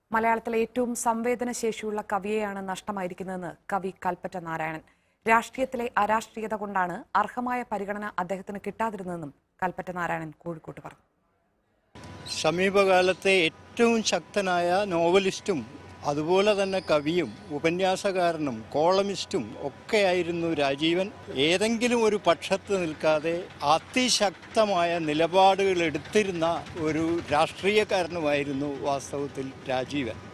മലയാളത്തിലെ ഏറ്റവും സംവേദനശേഷിയുള്ള കവിയെയാണ് നഷ്ടമായിരിക്കുന്നതെന്ന് കവി കൽപ്പറ്റ നാരായണൻ രാഷ്ട്രീയത്തിലെ അരാഷ്ട്രീയത കൊണ്ടാണ് അർഹമായ പരിഗണന അദ്ദേഹത്തിന് കിട്ടാതിരുന്നതെന്നും കൽപ്പറ്റ നാരായണൻ കോഴിക്കോട്ട് പറഞ്ഞു സമീപകാലത്തെ ഏറ്റവും ശക്തനായ നോവലിസ്റ്റും അതുപോലെ തന്നെ കവിയും ഉപന്യാസകാരനും കോളമിസ്റ്റും ഒക്കെയായിരുന്നു രാജീവൻ ഏതെങ്കിലും ഒരു പക്ഷത്ത് നിൽക്കാതെ അതിശക്തമായ നിലപാടുകൾ എടുത്തിരുന്ന ഒരു രാഷ്ട്രീയക്കാരനുമായിരുന്നു വാസ്തവത്തിൽ രാജീവൻ